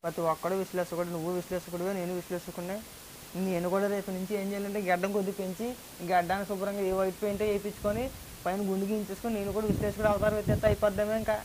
ప్రతి ఒక్కడు విశ్లేషకుడు నువ్వు విశ్లేషకుడివే నేను విశ్లేషకుడినే నేను కూడా రేపు నుంచి ఏం చేయాలంటే గడ్డం కొద్ది పెంచి గడ్డాన్ని శుభ్రంగా ఏ వైట్ పెయింట్ వేయించుకొని పైన గుండు గీయించేసుకొని నేను కూడా విశ్లేషకుడు అవతారం ఎత్తేస్తే అయిపోద్దామే ఇంకా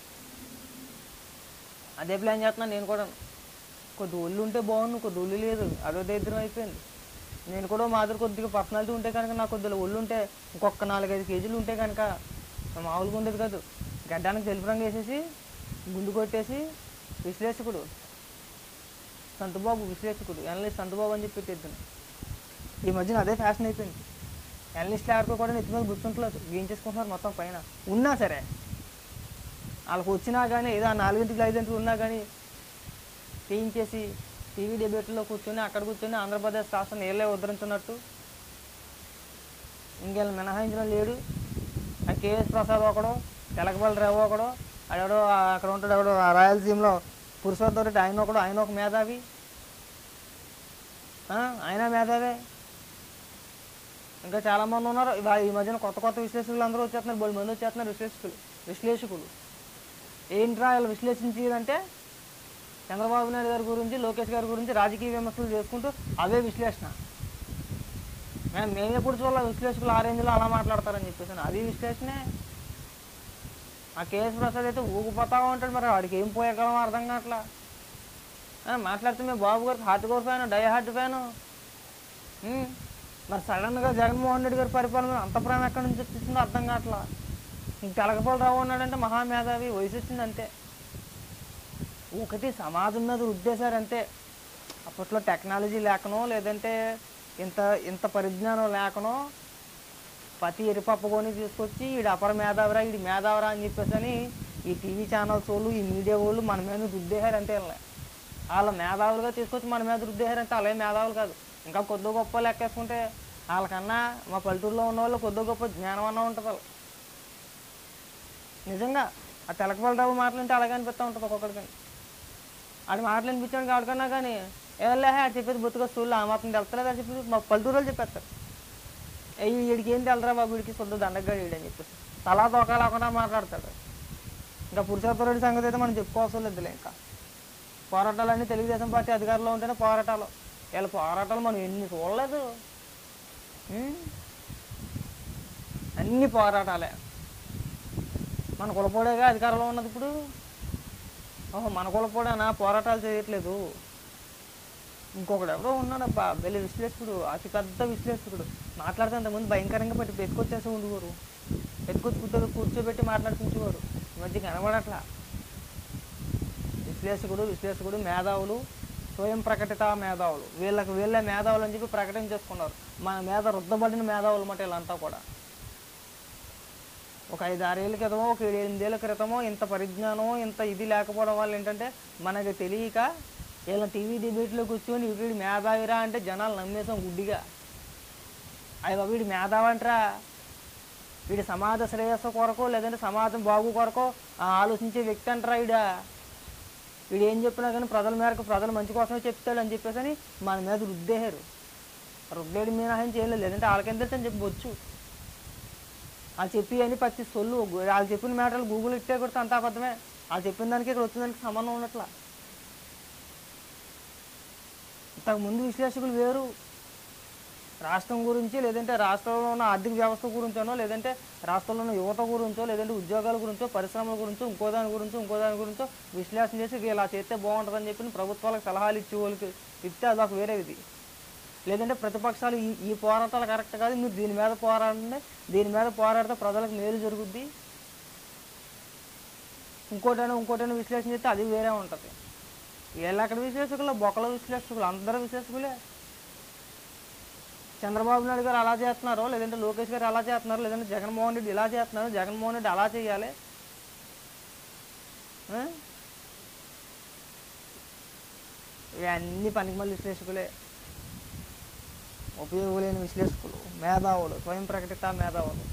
అదే ప్లాన్ చేస్తున్నాను నేను కూడా కొద్ది ఒళ్ళు ఉంటే బాగుండు కొద్ది ఒళ్ళు లేదు అదో దరిద్రం అయిపోయింది నేను కూడా మాదిరి కొద్దిగా పర్సనాలిటీ ఉంటే కనుక నాకు కొద్దిగా ఒళ్ళు ఉంటే ఇంకొక నాలుగైదు కేజీలు ఉంటే కనుక మామూలుగా ఉండేది కాదు గడ్డానికి తెలుపు రంగు వేసేసి గుండు కొట్టేసి విశ్లేషకుడు సంతబాబు విశ్లేషకుడు ఎనలిస్ట్ సంతబాబు అని చెప్పి పెట్టేద్దాను ఈ మధ్యన అదే ఫ్యాషన్ అయిపోయింది ఎనలిస్ట్ ఎవరికో కూడా నెత్తి మీద గుర్తుంటలేదు గీయించేసుకుంటున్నారు మొత్తం పైన ఉన్నా సరే వాళ్ళకి వచ్చినా కానీ ఏదో ఆ నాలుగింటికి ఐదింటికి ఉన్నా కానీ చేయించేసి టీవీ డిబేట్లో కూర్చొని అక్కడ కూర్చొని ఆంధ్రప్రదేశ్ రాష్ట్రం నీళ్ళే ఉద్ధరించున్నట్టు ఇంకెళ్ళి మినహాయించడం లేడు ఆ కేఎస్ ప్రసాద్ ఒకడు తెలకపల్లి రేవ ఒకడు అడెవడో ఆ- అక్కడ ఉంటాడు ఎవడో ఆ రాయలసీమలో పురుషోత్తమ రెడ్డి ఆయన ఒకడు ఆయన ఒక మేధావి ఆ, ఆయన మేధావే ఇంకా చాలామంది ఉన్నారు ఇవా- ఈ మధ్యన కొత్త కొత్త విశ్లేషకులు అందరూ వచ్చేస్తున్నారు బోడు మంది వచ్చేస్తున్నారు విశ్లేషకులు విశ్లేషకులు ఏంట్రా వీళ్ళు విశ్లేషించేదంటే చంద్రబాబు నాయుడు గారి గురించి లోకేష్ గారి గురించి రాజకీయ విమర్శలు చేసుకుంటూ అవే విశ్లేషణ మేము మేము ఎప్పుడు చూడాలి విశ్లేషకులు ఆ రేంజ్లో అలా మాట్లాడతారని చెప్పేసి అది విశ్లేషణే ఆ కేఎస్ ప్రసాద్ అయితే ఊగిపోతా ఉంటాడు మరి వాడికి ఏం పోయేకాలం అర్థం కావట్లా ఆ, మాట్లాడితే మేము బాబు గారికి hardcore fan die hard fan um, మరి సడన్గా జగన్మోహన్ రెడ్డి గారి పరిపాలన మీద అంత ప్రేమ ఎక్కడి నుంచి వచ్చేసిందో అర్థం కావట్లా ఇంక తెలకపల్లి రావు ఉన్నాడంటే మహామేధావి వయసు వచ్చింది అంతే ఒకటి సమాజం మీద రుద్దేశారు అంతే అప్పట్లో టెక్నాలజీ లేకనో లేదంటే ఇంత ఇంత పరిజ్ఞానం లేకనో ప్రతి ఎరిపప్ప కొని తీసుకొచ్చి ఈడు అపర మేధావరా ఈడు మేధావరా అని చెప్పేసి అని ఈ టీవీ ఛానల్స్ వాళ్ళు ఈ మీడియా వాళ్ళు మన మీద రుద్దేశారు అంతే వీళ్ళని. వాళ్ళ మేధావులుగా తీసుకొచ్చి మన మీద రుద్దేశారు అంటే అలాగే మేధావులు కాదు ఇంకా కొద్ది గొప్ప లెక్కేసుకుంటే వాళ్ళకన్నా మా పల్లెటూరులో ఉన్న వాళ్ళు కొద్ది గొప్ప జ్ఞానం అన్నా ఉంటుంది వాళ్ళు నిజంగా ఆ తెలకపల్లి మాటలంటే అలాగే అనిపిస్తూ ఉంటుంది ఒక్కొక్కడికి ఆడి మాటలు అనిపించాడు ఆడుకున్నా కానీ ఏళ్ళే ఆడు చెప్పేది బొత్తుగా స్కూల్లో ఆ మాత్రం తెలుస్తలేదు అని చెప్పి మా పల్లెటూరు వాళ్ళు చెప్పేస్తారు ఏ వీడికి ఏం తెలరా బాబు వీడికి శుద్ధ దండగా వీడు అని చెప్పేసి తలా తోక లేకుండా మాట్లాడతాడు ఇంకా పురుషోత్తరుడి సంగతి అయితే మనం చెప్పుకోవాల్సిన లేదులే ఇంకా పోరాటాలన్నీ తెలుగుదేశం పార్టీ అధికారంలో ఉంటేనే పోరాటాలు వీళ్ళ పోరాటాలు మనం ఎన్ని చూడలేదు ఉం? అన్ని పోరాటాలే మన కులపోడేగా అధికారంలో ఉన్నది ఇప్పుడు ఓహో మన కులపోడేనా పోరాటాలు చేయట్లేదు ఇంకొకడు ఎవరో ఉన్నాడబ్బా వెళ్ళి విశ్లేషకుడు అతి పెద్ద విశ్లేషకుడు మాట్లాడితే అంతకుముందు భయంకరంగా పెట్టి పెట్టుకొచ్చేసి ఉండేవారు పెట్టుకొచ్చి కూర్చో కూర్చోబెట్టి మాట్లాడిపించేవారు ఈ మధ్య కనబడట్లా విశ్లేషకుడు విశ్లేషకుడు మేధావులు స్వయం ప్రకటిత మేధావులు వీళ్ళకి వీళ్ళే మేధావులు అని చెప్పి ప్రకటన చేసుకున్నారు మన మీద రుద్దబడిన మేధావులు మాట వీళ్ళంతా కూడా ఒక ఐదు ఆరేళ్ళ క్రితమో ఒక ఏడు ఎనిమిదేళ్ళ క్రితమో ఇంత పరిజ్ఞానం ఇంత ఇది లేకపోవడం వల్ల ఏంటంటే మనకి తెలియక వీళ్ళ టీవీ డిబేట్లో కూర్చొని వీడి మేధావిరా అంటే జనాలు నమ్మేసాం గుడ్డిగా అయ్యి వీడి మేధావంటరా వీడి సమాజ శ్రేయస్సు కొరకో లేదంటే సమాజం బాగు కొరకో ఆ ఆలోచించే వ్యక్తి అంటారా వీడ వీడు ఏం చెప్పినా కానీ ప్రజల మేరకు ప్రజలు మంచి కోసమే చెప్తాడు అని చెప్పేసి అని మన మీద రుద్దేశారు రుద్దేడు మినహాయించి ఏం లేదు లేదంటే వాళ్ళకేం తెలుసు అని చెప్పవచ్చు వాళ్ళు చెప్పి అని ప్రతి సొల్లు వాళ్ళు చెప్పిన మ్యాటర్లు గూగుల్ ఇట్టే కొడితే అంత అబద్ధమే వాళ్ళు చెప్పిన దానికి ఇక్కడ వచ్చిన దానికి సంబంధం ఉన్నట్లా ఇంతకుముందు విశ్లేషకులు వేరు రాష్ట్రం గురించి లేదంటే రాష్ట్రంలో ఉన్న ఆర్థిక వ్యవస్థ గురించో లేదంటే రాష్ట్రంలో ఉన్న యువత గురించో లేదంటే ఉద్యోగాల గురించో పరిశ్రమల గురించో ఇంకో దాని గురించో ఇంకో దాని గురించో విశ్లేషణ చేసి ఇది ఇలా చేస్తే బాగుంటుందని చెప్పి ప్రభుత్వాలకు సలహాలు ఇచ్చే వాళ్ళకి ఇస్తే అదొక వేరే ఇది లేదంటే ప్రతిపక్షాలు ఈ ఈ పోరాటాలు కరెక్ట్ కాదు మీరు దీని మీద పోరాడండి దీని మీద పోరాడితే ప్రజలకు మేలు జరుగుద్ది ఇంకోటైనా ఇంకోటైనా విశ్లేషణ చేస్తే అది వేరే ఉంటుంది వీళ్ళు అక్కడ విశ్లేషకులు బొక్కల విశ్లేషకులు అందరూ విశ్లేషకులే చంద్రబాబు నాయుడు గారు అలా చేస్తున్నారో లేదంటే లోకేష్ గారు అలా చేస్తున్నారో లేదంటే జగన్మోహన్ రెడ్డి ఇలా చేస్తున్నారు జగన్మోహన్ రెడ్డి అలా చేయాలి ఆ? ఇవన్నీ పనికిమల్లి విశ్లేషకులే ఉపయోగలేని విశ్లేషకులు మేధావులు స్వయం ప్రకటిత మేధావులు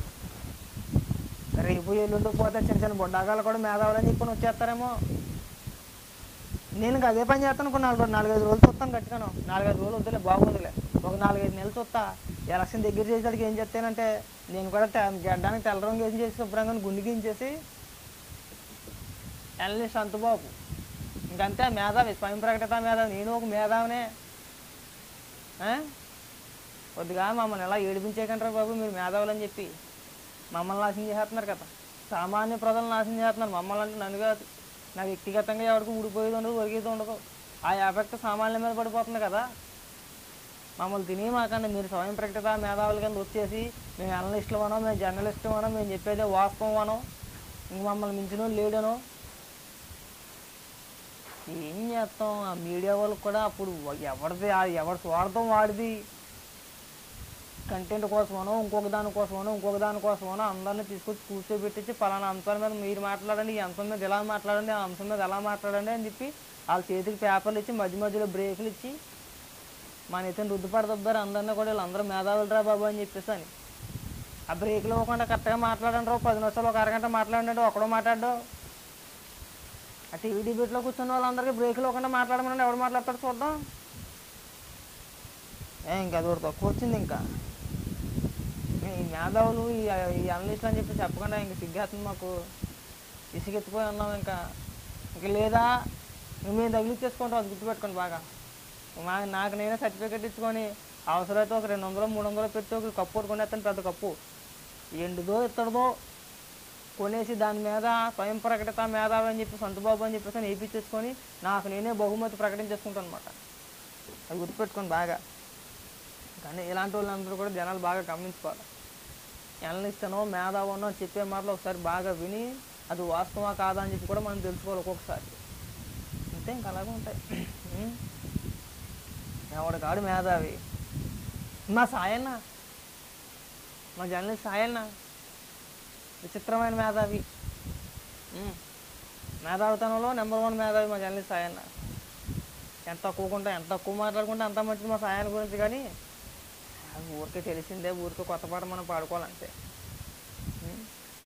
రేపు ఎల్లుండి పోతే చిన్న చిన్న బొడ్డాగాలు కూడా మేధావులు అని చెప్పి వచ్చేస్తారేమో నేను ఇంకా అదే పని చేస్తాను కొన్ని నాలుగు నాలుగైదు రోజులు చూస్తాను గట్టిగాను నాలుగైదు రోజులు వద్దులే బాగుందిలే ఒక నాలుగైదు నెలలు చూస్తా ఎలక్షన్ దగ్గర చేసేటికి ఏం చేస్తానంటే నేను కూడా తె- గడ్డానికి తెల్ల రంగు వేసి చేసి శుభ్రంగా గుండిగించేసి ఎల్ని సంతబాబు ఇంకంతే మేధావి స్వయం ప్రకటిత మేధావి నేను ఒక మేధావినే ఆ? కొద్దిగా మమ్మల్ని ఎలా ఏడిపించేయకంటారా బాబు మీరు మేధావులు అని చెప్పి మమ్మల్ని నాశనం చేస్తున్నారు కదా సామాన్య ప్రజలను నాశనం చేస్తున్నారు మమ్మల్ని అంటే నన్ను కాదు నా వ్యక్తిగతంగా ఎవరికి ఊడిపోయేది ఉండదు ఒరిగేది ఉండదు ఆ ఎఫెక్ట్ సామాన్యుల మీద పడిపోతుంది కదా మమ్మల్ని తిని మాకండి మీరు స్వయం ప్రకటిత మేధావుల కింద వచ్చేసి మేము అనలిస్టులు అనో మేము జర్నలిస్టు అనో మేము చెప్పేదే వాస్తవం అనో ఇంక మమ్మల్ని మించిన లేడనో ఏం చేస్తాం ఆ మీడియా వాళ్ళకి కూడా అప్పుడు ఎవరిది ఆ- ఎవరి స్వార్థం వాడిది కంటెంట్ కోసమనో ఇంకొక దాని కోసమనో ఇంకొక దాని కోసమనో అందరిని తీసుకొచ్చి కూర్చోబెట్టించి పలానా అంశాల మీద మీరు మాట్లాడండి ఈ అంశం మీద ఇలా మాట్లాడండి ఆ అంశం మీద ఎలా మాట్లాడండి అని చెప్పి వాళ్ళ చేతికి పేపర్లు ఇచ్చి మధ్య మధ్యలో బ్రేకులు ఇచ్చి మన ఇతను రుద్దుపడదబ్బారు అందరినీ కూడా వీళ్ళందరూ మేధావులు రా బాబు అని చెప్పేసి అని ఆ బ్రేకులు ఇవ్వకుండా కరెక్ట్గా మాట్లాడండి రావు పది నిమిషాలు ఒక అరగంట మాట్లాడండి ఒకడో మాట్లాడు ఆ టీవీ డిబేట్లో కూర్చున్న వాళ్ళందరికీ బ్రేకులు ఇవ్వకుండా మాట్లాడమని ఎవడు మాట్లాడతాడు చూద్దాం ఏ ఇంకా అది ఒకటి తక్కువ వచ్చింది ఇంకా ఈ మేధావులు ఈ ఈ అనలిస్టులు అని చెప్పి చెప్పకుండా ఇంక సిగ్గేస్తుంది మాకు ఇసుకెత్తిపోయి ఉన్నాం ఇంకా ఇంక లేదా ఇంక మేము తగిలిచ్చేసుకుంటాం అది గుర్తుపెట్టుకోండి బాగా మా నాకు నేనే సర్టిఫికెట్ ఇచ్చుకొని అవసరమైతే ఒక రెండు వందలు మూడు వందలు పెట్టి ఒక కప్పు ఒకటి కొనేస్తాను పెద్ద కప్పు ఎండుదో ఇత్తడదో కొనేసి దాని మీద స్వయం ప్రకటిత మేధావి అని చెప్పి సొంతబాబు అని చెప్పేసి వేయించేసుకొని నాకు నేనే బహుమతి ప్రకటించేసుకుంటాను అనమాట అది గుర్తుపెట్టుకోండి బాగా కానీ ఇలాంటి వాళ్ళందరూ కూడా జనాలు బాగా గమనించుకోవాలి ఎనలిస్తనో మేధావనో చెప్పే మాటలు ఒకసారి బాగా విని అది వాస్తవా కాదా అని చెప్పి కూడా మనం తెలుసుకోవాలి ఒక్కొక్కసారి అంతే ఇంకా అలాగే ఉంటాయి ఉం? ఎవడు కాడు మేధావి మా సాయన్న మా జర్నలిస్ట్ సాయన్న విచిత్రమైన మేధావి ఉం. మేధావితనంలో నెంబర్ వన్ మేధావి మా జర్నలిస్ట్ సాయన్న ఎంత తక్కువకుంటా ఎంత తక్కువ మాట్లాడుకుంటే అంత మంచిది మా సాయాన్ని గురించి కానీ అది ఊరికే తెలిసిందే ఊరికే కొత్త పాట మనం పాడుకోవాలంతే